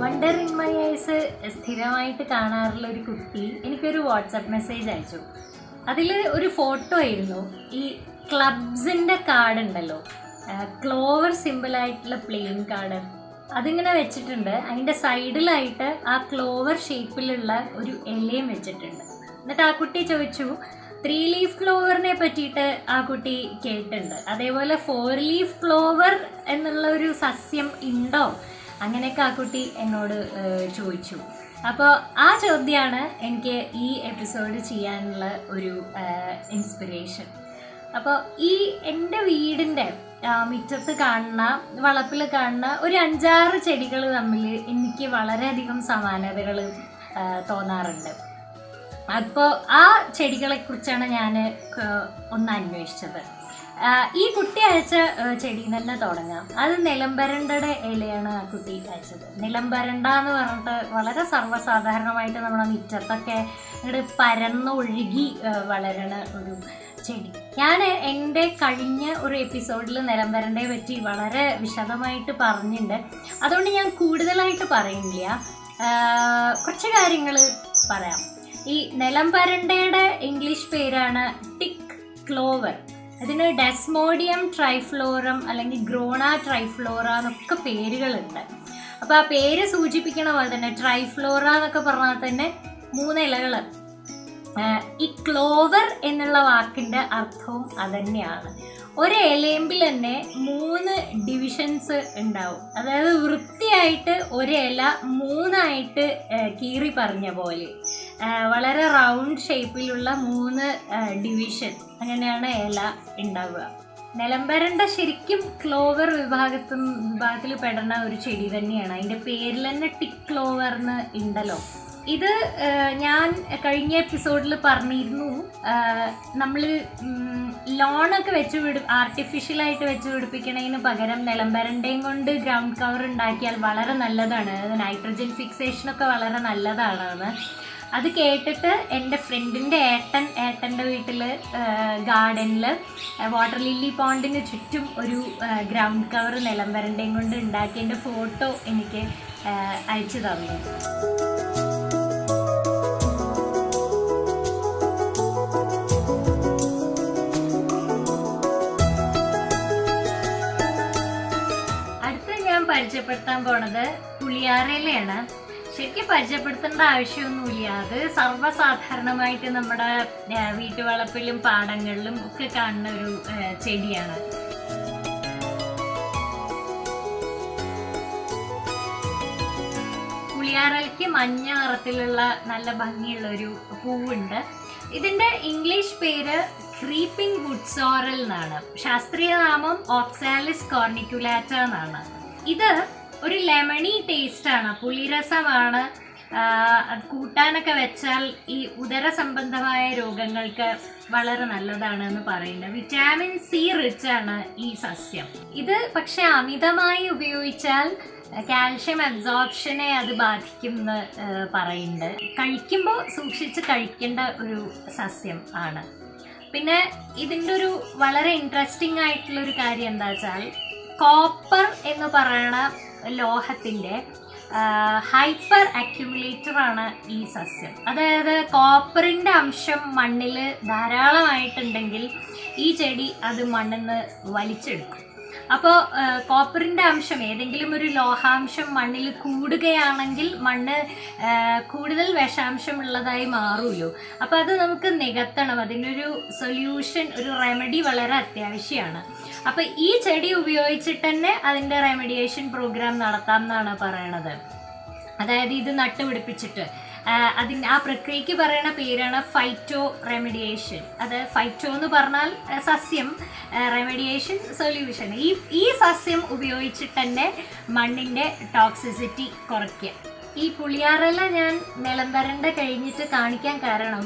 wonder in my eyes സ്ഥിരമായിട്ട് കാണാറുള്ള ഒരു കുട്ടി എനിക്കൊരു വാട്സപ്പ് മെസ്സേജ് അയച്ചു അതിൽ ഒരു ഫോട്ടോ ആയിരുന്നു ഈ ക്ലബ്സിൻ്റെ കാർഡ് ഉണ്ടല്ലോ ക്ലോവർ സിമ്പിളായിട്ടുള്ള പ്ലെയിൻ കാർഡ് അതിങ്ങനെ വെച്ചിട്ടുണ്ട് അതിൻ്റെ സൈഡിലായിട്ട് ആ ക്ലോവർ ഷേപ്പിലുള്ള ഒരു ഇലയും വെച്ചിട്ടുണ്ട് എന്നിട്ട് ആ കുട്ടി ചോദിച്ചു ത്രീ ലീഫ് ക്ലോവറിനെ പറ്റിയിട്ട് ആ കുട്ടി കേട്ടിട്ടുണ്ട് അതേപോലെ ഫോർ ലീഫ് ക്ലോവർ എന്നുള്ള ഒരു സസ്യം ഉണ്ടോ അങ്ങനെയൊക്കെ ആ കുട്ടി എന്നോട് ഏഹ്, ചോദിച്ചു അപ്പോൾ ആ ചോദ്യമാണ് എനിക്ക് ഈ എപ്പിസോഡ് ചെയ്യാനുള്ള ഒരു ഇൻസ്പിറേഷൻ അപ്പോൾ ഈ എൻ്റെ വീടിൻ്റെ ആ, മുറ്റത്ത് കാണുന്ന വളപ്പിൽ കാണുന്ന ഒരു അഞ്ചാറ് ചെടികൾ തമ്മിൽ എനിക്ക് വളരെയധികം സമാനതകൾ തോന്നാറുണ്ട് അപ്പോൾ ആ ചെടികളെ കുറിച്ചാണ് ഞാൻ ഒന്ന് അന്വേഷിച്ചത് ആ, ഈ കുട്ടി അയച്ച ആ, ചെടി തന്നെ തുടങ്ങാം അത് നിലംബരണ്ടയുടെ ഇലയാണ് ആ കുട്ടി അയച്ചത് നിലംബരണ്ട എന്ന് പറഞ്ഞിട്ട് വളരെ സർവ്വസാധാരണമായിട്ട് നമ്മുടെ മുറ്റത്തൊക്കെ ഇങ്ങോട്ട് പരന്നൊഴുകി ആ, വളരണ ഒരു ചെടി ഞാൻ എൻ്റെ കഴിഞ്ഞ ഒരു എപ്പിസോഡിൽ നിലംബരണ്ടയെ പറ്റി വളരെ വിശദമായിട്ട് പറഞ്ഞിട്ടുണ്ട് അതുകൊണ്ട് ഞാൻ കൂടുതലായിട്ട് പറയുന്നില്ല ആ, കുറച്ച് കാര്യങ്ങൾ പറയാം ഈ നിലംപരണ്ടയുടെ ഇംഗ്ലീഷ് പേരാണ് ടിക് ക്ലോവർ അതിന് ഡെസ്മോഡിയം ട്രൈഫ്ലോറം അല്ലെങ്കിൽ ഗ്രോണ ട്രൈഫ്ലോറ എന്നൊക്കെ പേരുകളുണ്ട് അപ്പോൾ ആ പേര് സൂചിപ്പിക്കണ പോലെ തന്നെ ട്രൈഫ്ലോറ എന്നൊക്കെ പറഞ്ഞാൽ തന്നെ മൂന്ന് ഇലകൾ ഈ ക്ലോവർ എന്നുള്ള വാക്കിൻ്റെ അർത്ഥവും അതന്നെയാണ് ഒരു ഇലയമ്പിൽ തന്നെ മൂന്ന് ഡിവിഷൻസ് ഉണ്ടാവും അതായത് വൃത്തിയായിട്ട് ഒരു ഇല മൂന്നായിട്ട് ഏഹ്, കീറി പറഞ്ഞ പോലെ ഏഹ്, വളരെ റൗണ്ട് ഷേപ്പിലുള്ള മൂന്ന് ഡിവിഷൻ അങ്ങനെയാണ് ഇല ഉണ്ടാവുക നിലംബരണ്ട ശരിക്കും ക്ലോവർ വിഭാഗത്തിൽ വിഭാഗത്തിൽ പെടുന്ന ഒരു ചെടി തന്നെയാണ് അതിൻ്റെ പേരിൽ തന്നെ ടിക് ക്ലോവർ എന്ന് ഉണ്ടല്ലോ ഇത് ഏഹ്, ഞാൻ കഴിഞ്ഞ എപ്പിസോഡിൽ പറഞ്ഞിരുന്നു നമ്മൾ ലോണൊക്കെ വെച്ച് പിടി ആർട്ടിഫിഷ്യലായിട്ട് വെച്ച് പിടിപ്പിക്കണതിന് പകരം നിലംബരണ്ടയും കൊണ്ട് ഗ്രൗണ്ട് കവർ ഉണ്ടാക്കിയാൽ വളരെ നല്ലതാണ് അത് നൈട്രജൻ ഫിക്സേഷനൊക്കെ വളരെ നല്ലതാണെന്ന് അത് കേട്ടിട്ട് എൻ്റെ ഫ്രണ്ടിൻ്റെ ഏട്ടൻ ഏട്ടൻ്റെ വീട്ടിൽ ഗാർഡനിൽ വാട്ടർ ലില്ലി പോണ്ടിന് ചുറ്റും ഒരു ഗ്രൗണ്ട് കവർ നിലംബരണ്ടയും കൊണ്ട് ഉണ്ടാക്കിയതിൻ്റെ ഫോട്ടോ എനിക്ക് ആ, അയച്ചു തന്നു അടുത്ത ഞാൻ പരിചയപ്പെടുത്താൻ പോണത് പുളിയാറയിലയാണ് ശരിക്കും പരിചയപ്പെടുത്തേണ്ട ആവശ്യമൊന്നുമില്ല അത് സർവ്വസാധാരണമായിട്ട് നമ്മുടെ ആ, വീട്ടുവളപ്പിലും പാടങ്ങളിലും ഒക്കെ കാണുന്ന ഒരു ആ, ചെടിയാണ് പുളിയാറയ്ക്ക് മഞ്ഞ നിറത്തിലുള്ള നല്ല ഭംഗിയുള്ള ഒരു പൂവുണ്ട് ഇതിന്റെ ഇംഗ്ലീഷ് പേര് ക്രീപ്പിംഗ് വുഡ്സോറൽ എന്നാണ് ശാസ്ത്രീയ നാമം ഓക്സാലിസ് കോർണിക്കുലാറ്റ എന്നാണ് ഇത് ഒരു ലെമണി ടേസ്റ്റ് ആണ് പുളിരസമാണ് ആഹ് അത് കൂട്ടാനൊക്കെ വെച്ചാൽ ഈ ഉദര സംബന്ധമായ രോഗങ്ങൾക്ക് വളരെ നല്ലതാണ് എന്ന് പറയുന്നത് വിറ്റാമിൻ സി റിച്ച് ആണ് ഈ സസ്യം ഇത് പക്ഷെ അമിതമായി ഉപയോഗിച്ചാൽ കാൽഷ്യം അബ്സോർപ്ഷനെ അത് ബാധിക്കും എന്ന് ഏഹ്, പറയുന്നുണ്ട് കഴിക്കുമ്പോൾ സൂക്ഷിച്ച് കഴിക്കേണ്ട ഒരു സസ്യം ആണ് പിന്നെ ഇതിൻ്റെ ഒരു വളരെ ഇൻട്രസ്റ്റിംഗ് ആയിട്ടുള്ള ഒരു കാര്യം എന്താ വെച്ചാൽ കോപ്പർ എന്ന് പറയുന്ന ലോഹത്തിൻ്റെ ഹൈപ്പർ അക്യുമുലേറ്റർ ആണ് ഈ സസ്യം അതായത് കോപ്പറിൻ്റെ അംശം മണ്ണിൽ ധാരാളമായിട്ടുണ്ടെങ്കിൽ ഈ ചെടി അത് മണ്ണിൽ നിന്ന് വലിച്ചെടുക്കും അപ്പോൾ കോപ്പറിൻ്റെ അംശം ഏതെങ്കിലും ഒരു ലോഹാംശം മണ്ണിൽ കൂടുകയാണെങ്കിൽ മണ്ണ് ആ, കൂടുതൽ വിഷാംശം ഉള്ളതായി മാറുമല്ലോ അപ്പോൾ അത് നമുക്ക് നികത്തണം അതിനൊരു സൊല്യൂഷൻ ഒരു റെമഡി വളരെ അത്യാവശ്യമാണ് അപ്പോൾ ഈ ചെടി ഉപയോഗിച്ചിട്ട് തന്നെ അതിൻ്റെ റെമഡിയേഷൻ പ്രോഗ്രാം നടത്താം എന്നാണ് പറയണത് അതായത് ഇത് നട്ടുപിടിപ്പിച്ചിട്ട് ആഹ് അതിന് ആ പ്രക്രിയക്ക് പറയുന്ന പേരാണ് ഫൈറ്റോ റെമഡിയേഷൻ അത് ഫൈറ്റോ എന്ന് പറഞ്ഞാൽ ആഹ് സസ്യം റെമഡിയേഷൻ സൊല്യൂഷൻ ഈ ഈ സസ്യം ഉപയോഗിച്ചിട്ട് തന്നെ മണ്ണിൻ്റെ ടോക്സിസിറ്റി കുറയ്ക്കുക ഈ പുളിയാറല ഞാൻ നിലംബരണ്ട കഴിഞ്ഞിട്ട് കാണിക്കാൻ കാരണം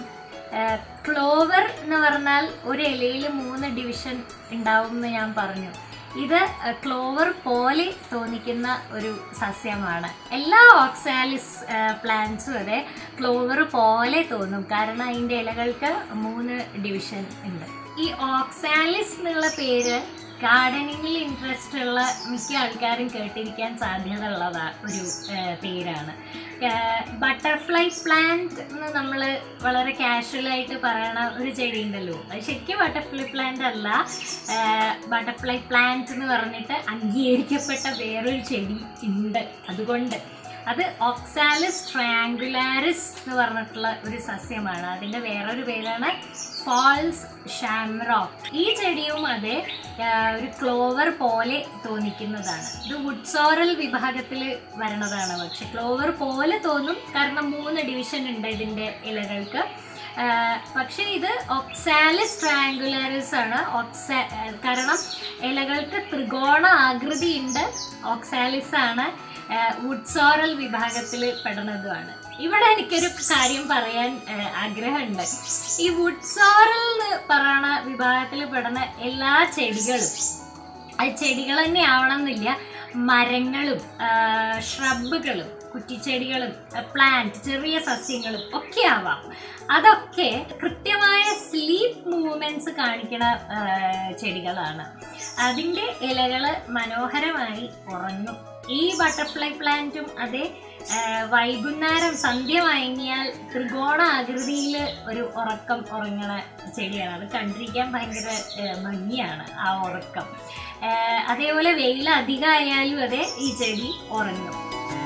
ക്ലോവർ എന്ന് പറഞ്ഞാൽ ഒരു ഇലയിൽ മൂന്ന് ഡിവിഷൻ ഉണ്ടാവും എന്ന് ഞാൻ പറഞ്ഞു ഇത് ക്ലോവർ പോലെ തോന്നിക്കുന്ന ഒരു സസ്യമാണ് എല്ലാ ഓക്സാലിസ് പ്ലാന്റ്സും അതെ ക്ലോവർ പോലെ തോന്നും കാരണം അതിൻ്റെ ഇലകൾക്ക് മൂന്ന് ഡിവിഷൻ ഉണ്ട് ഈ ഓക്സാലിസ് എന്നുള്ള പേര് ഗാർഡനിങ്ങിൽ ഇൻട്രസ്റ്റ് ഉള്ള മിക്ക ആൾക്കാരും കേട്ടിരിക്കാൻ സാധ്യത ഉള്ളതാ ഒരു ഏഹ്, പേരാണ് ബട്ടർഫ്ലൈ പ്ലാന്റ് എന്ന് നമ്മൾ വളരെ കാഷ്വലായിട്ട് പറയണ ഒരു ചെടി ഉണ്ടല്ലോ അത് ശരിക്കും ബട്ടർഫ്ലൈ പ്ലാന്റ് അല്ല ബട്ടർഫ്ലൈ പ്ലാന്റ് എന്ന് പറഞ്ഞിട്ട് അംഗീകരിക്കപ്പെട്ട വേറൊരു ചെടി ഉണ്ട് അതുകൊണ്ട് അത് ഓക്സാലിസ് ട്രയാങ്കുലാരിസ് എന്ന് പറഞ്ഞിട്ടുള്ള ഒരു സസ്യമാണ് അതിൻ്റെ വേറൊരു പേരാണ് ഫാൾസ് ഷാംറോക്ക് ഈ ചെടിയും അതെ ആ, ഒരു ക്ലോവർ പോലെ തോന്നിക്കുന്നതാണ് ഇത് വുഡ്സോറൽ വിഭാഗത്തിൽ വരണതാണ് പക്ഷെ ക്ലോവർ പോലെ തോന്നും കാരണം മൂന്ന് ഡിവിഷൻ ഉണ്ട് ഇതിൻ്റെ ഇലകൾക്ക് ആ, പക്ഷേ ഇത് ഒക്സാലിസ് ട്രയാങ്കുലാരിസ് ആണ് ഒക്സാ ആ, കാരണം ഇലകൾക്ക് ത്രികോണ ആകൃതിയുണ്ട് ഒക്സാലിസ് ആണ് ആ, വുഡ്സോറൽ വിഭാഗത്തിൽ പെടുന്നതുമാണ് ഇവിടെ എനിക്കൊരു കാര്യം പറയാൻ ആ, ആഗ്രഹമുണ്ട് ഈ വുഡ്സോറൽ എന്ന് പറയണ വിഭാഗത്തിൽ പെടുന്ന എല്ലാ ചെടികളും അത് ചെടികൾ തന്നെ ആവണമെന്നില്ല മരങ്ങളും ഷ്രബുകളും കുറ്റിച്ചെടികളും പ്ലാന്റ് ചെറിയ സസ്യങ്ങളും ഒക്കെ ആവാം അതൊക്കെ കൃത്യമായ സ്ലീപ്പ് മൂവ്മെന്റ്സ് കാണിക്കുന്ന ആ, ചെടികളാണ് അതിൻ്റെ ഇലകൾ മനോഹരമായി ഉറങ്ങും ഈ ബട്ടർഫ്ലൈ പ്ലാന്റും അതേ ആ, വൈകുന്നേരം സന്ധ്യ മയങ്ങിയാൽ ത്രികോണ ആകൃതിയിൽ ഒരു ഉറക്കം ഉറങ്ങണ ചെടിയാണ് അത് കണ്ടിരിക്കാൻ ഭയങ്കര ആ, ഭംഗിയാണ് ആ ഉറക്കം ആ, അതേപോലെ വെയിൽ അധികമായാലും അതെ ഈ ചെടി ഉറങ്ങും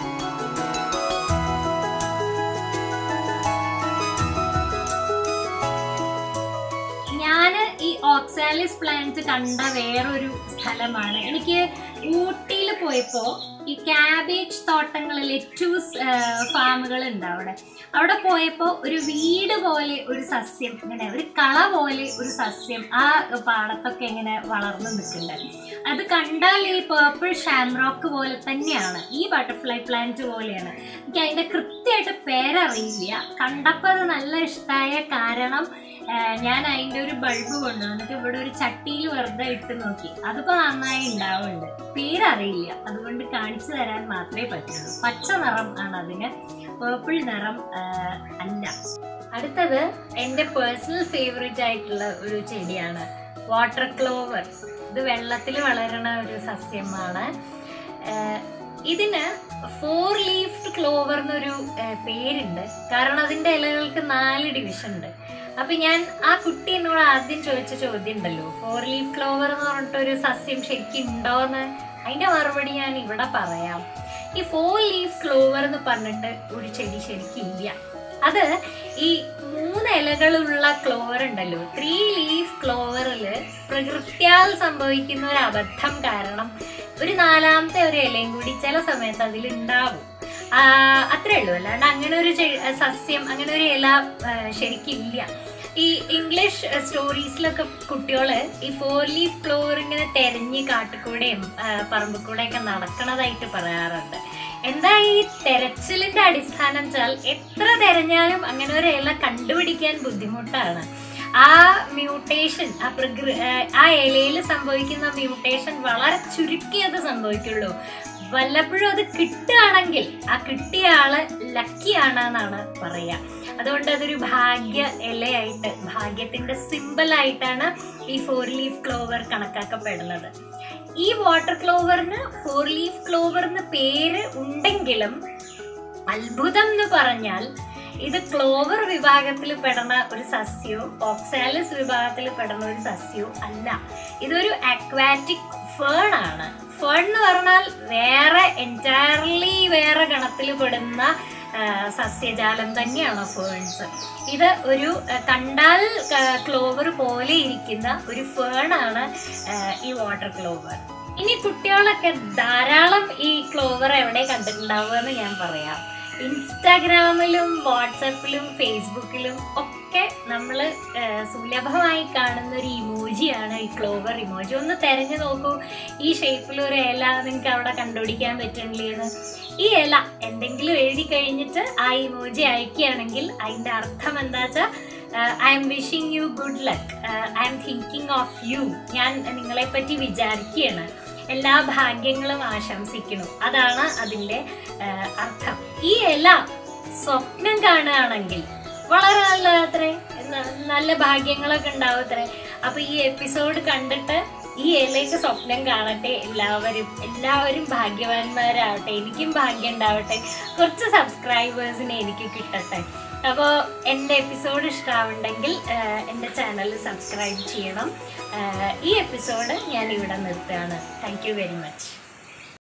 ഞാൻ ഈ ഓക്സാലിസ് പ്ലാന്റ് കണ്ട വേറൊരു സ്ഥലമാണ് എനിക്ക് ഊട്ടിയിൽ പോയപ്പോൾ ഈ ക്യാബേജ് തോട്ടങ്ങൾ ലെറ്റൂസ് ഫാമുകൾ ഉണ്ട് അവിടെ അവിടെ പോയപ്പോൾ ഒരു വീട് പോലെ ഒരു സസ്യം ഇങ്ങനെ ഒരു കള പോലെ ഒരു സസ്യം ആ പാടത്തൊക്കെ ഇങ്ങനെ വളർന്നു നിൽക്കുന്നുണ്ട് അത് കണ്ടാൽ ഈ പേർപ്പിൾ ഷാംറോക്ക് പോലെ തന്നെയാണ് ഈ ബട്ടർഫ്ലൈ പ്ലാന്റ് പോലെയാണ് എനിക്ക് അതിൻ്റെ കൃത്യമായിട്ട് പേരറിയില്ല കണ്ടപ്പോൾ അത് നല്ല ഇഷ്ടമായ കാരണം ആ, ഞാൻ അതിൻ്റെ ഒരു ബൾബ് കൊണ്ടുവന്നിട്ട് ഇവിടെ ഒരു ചട്ടിയിൽ വെറുതെ ഇട്ട് നോക്കി അതിപ്പോൾ നന്നായി ഉണ്ടാവുന്നുണ്ട് പേരറിയില്ല അതുകൊണ്ട് കാണിച്ചു തരാൻ മാത്രമേ പറ്റുള്ളൂ പച്ച നിറം ആണ് അതിന് പേർപ്പിൾ നിറം ആ, അല്ല അടുത്തത് എൻ്റെ പേഴ്സണൽ ഫേവറേറ്റ് ആയിട്ടുള്ള ഒരു ചെടിയാണ് വാട്ടർ ക്ലോവർ ഇത് വെള്ളത്തിൽ വളരണ ഒരു സസ്യമാണ് ആഹ് ഇതിന് ഫോർ ലീഫ്ഡ് ക്ലോവർ എന്നൊരു ആഹ് പേരുണ്ട് കാരണം അതിൻ്റെ ഇലകൾക്ക് നാല് ഡിവിഷൻ ഉണ്ട് അപ്പൊ ഞാൻ ആ കുട്ടി എന്നോട് ആദ്യം ചോദിച്ച ചോദ്യം ഉണ്ടല്ലോ ഫോർ ലീഫ് ക്ലോവർ എന്ന് പറഞ്ഞിട്ട് ഒരു സസ്യം ശരിക്കും ഉണ്ടോന്ന് അതിന്റെ മറുപടി ഞാൻ ഇവിടെ പറയാം ഈ ഫോർ ലീഫ് ക്ലോവർ എന്ന് പറഞ്ഞിട്ട് ഒരു ചെടി ശരിക്കും ഇല്ല അത് ഈ മൂന്ന് ഇലകളുള്ള ക്ലോവർ ഉണ്ടല്ലോ ത്രീ ലീഫ് ക്ലോവറിൽ പ്രകൃത്യാൽ സംഭവിക്കുന്ന ഒരു അബദ്ധം കാരണം ഒരു നാലാമത്തെ ഒരു ഇലയും കൂടി ചില സമയത്ത് അതിലുണ്ടാവും ആ, അത്രേ ഉള്ളൂ അല്ലാണ്ട് അങ്ങനെ ഒരു ചെ- സസ്യം അങ്ങനെ ഒരു ഇല ആ, ശരിക്കില്ല ഈ ഇംഗ്ലീഷ് സ്റ്റോറീസിലൊക്കെ കുട്ടികള് ഈ ഫോർ ലീഫ് ക്ലോവർ ഇങ്ങനെ തെരഞ്ഞ് കാട്ടിക്കൂടെയും പറമ്പിൽ കൂടെയൊക്കെ നടക്കണതായിട്ട് പറയാറുണ്ട് എന്താ ഈ തെരച്ചിലിന്റെ അടിസ്ഥാനം വെച്ചാൽ എത്ര തെരഞ്ഞാലും അങ്ങനെ ഒരു ഇല കണ്ടുപിടിക്കാൻ ബുദ്ധിമുട്ടാണ് ആ മ്യൂട്ടേഷൻ ആ പ്രകൃ ആ ഇലയിൽ സംഭവിക്കുന്ന മ്യൂട്ടേഷൻ വളരെ ചുരുക്കിയത് സംഭവിക്കുള്ളൂ വല്ലപ്പോഴും അത് കിട്ടുകയാണെങ്കിൽ ആ കിട്ടിയ ആള് ലക്കിയാണ് എന്നാണ് പറയാ അതുകൊണ്ട് അതൊരു ഭാഗ്യ ഇലയായിട്ട് ഭാഗ്യത്തിന്റെ സിമ്പിൾ ആയിട്ടാണ് ഈ ഫോർ ലീഫ് ക്ലോവർ കണക്കാക്കപ്പെടുന്നത് ഈ വാട്ടർ ക്ലോവറിന് ഫോർ ലീഫ് ക്ലോവർ എന്ന് പേര് ഉണ്ടെങ്കിലും അത്ഭുതം എന്ന് പറഞ്ഞാൽ ഇത് ക്ലോവർ വിഭാഗത്തിൽ പെടുന്ന ഒരു സസ്യവും ഓക്സാലിസ് വിഭാഗത്തിൽ പെടുന്ന ഒരു സസ്യവും അല്ല ഇതൊരു അക്വാറ്റിക് ഫേൺ ആണ് ഫേൺ എന്ന് പറഞ്ഞാൽ വേറെ എൻറ്റയർലി വേറെ ഗണത്തിൽ പെടുന്ന ആ, സസ്യജാലം തന്നെയാണ് ഫേൺസ് ഇത് ഒരു ആ, കണ്ടാൽ ക്ലോവർ പോലെ ഇരിക്കുന്ന ഒരു ഫേൺ ആണ് ആ, ഈ വാട്ടർ ക്ലോവർ ഇനി കുട്ടികളൊക്കെ ധാരാളം ഈ ക്ലോവർ എവിടെ കണ്ടിട്ടുണ്ടാവുക എന്ന് ഞാൻ പറയാം ഇൻസ്റ്റാഗ്രാമിലും വാട്സപ്പിലും ഫേസ്ബുക്കിലും ഒക്കെ നമ്മൾ സുലഭമായി കാണുന്ന ഒരു ഇമോജിയാണ് ഈ ക്ലോവർ ഇമോജി ഒന്ന് തെരഞ്ഞു നോക്കൂ ഈ ഷേപ്പിൽ ഒരു ഇല നിങ്ങൾക്ക് അവിടെ കണ്ടുപിടിക്കാൻ പറ്റണില്ലേന്ന് ഈ ഇല എന്തെങ്കിലും എഴുതി കഴിഞ്ഞിട്ട് ആ ഇമോജി അയക്കുകയാണെങ്കിൽ അതിൻ്റെ അർത്ഥം എന്താ വെച്ചാൽ I'm wishing you good luck I'm thinking of you ഞാൻ നിങ്ങളെ പറ്റി വിചാരിക്കുകയാണ് എല്ലാ ഭാഗ്യങ്ങളും ആശംസിക്കുന്നു അതാണ് അതിൻ്റെ ആ, അർത്ഥം ഈ ഇല സ്വപ്നം കാണുകയാണെങ്കിൽ വളരെ നല്ലതത്രേ ന- നല്ല ഭാഗ്യങ്ങളൊക്കെ ഉണ്ടാവും അത്രേ അപ്പൊ ഈ എപ്പിസോഡ് കണ്ടിട്ട് ഈ ഏലേക്ക് സ്വപ്നം കാണട്ടെ എല്ലാവരും എല്ലാവരും ഭാഗ്യവാന്മാരാവട്ടെ എനിക്കും ഭാഗ്യം ഉണ്ടാവട്ടെ കുറച്ച് സബ്സ്ക്രൈബേഴ്സിനെ എനിക്ക് കിട്ടട്ടെ അപ്പോൾ എൻ്റെ എപ്പിസോഡ് ഇഷ്ടമാവുണ്ടെങ്കിൽ എൻ്റെ ചാനൽ സബ്സ്ക്രൈബ് ചെയ്യണം ആഹ് ഈ എപ്പിസോഡ് ഞാൻ ഇവിടെ നിർത്തുകയാണ് താങ്ക് യു വെരി മച്ച്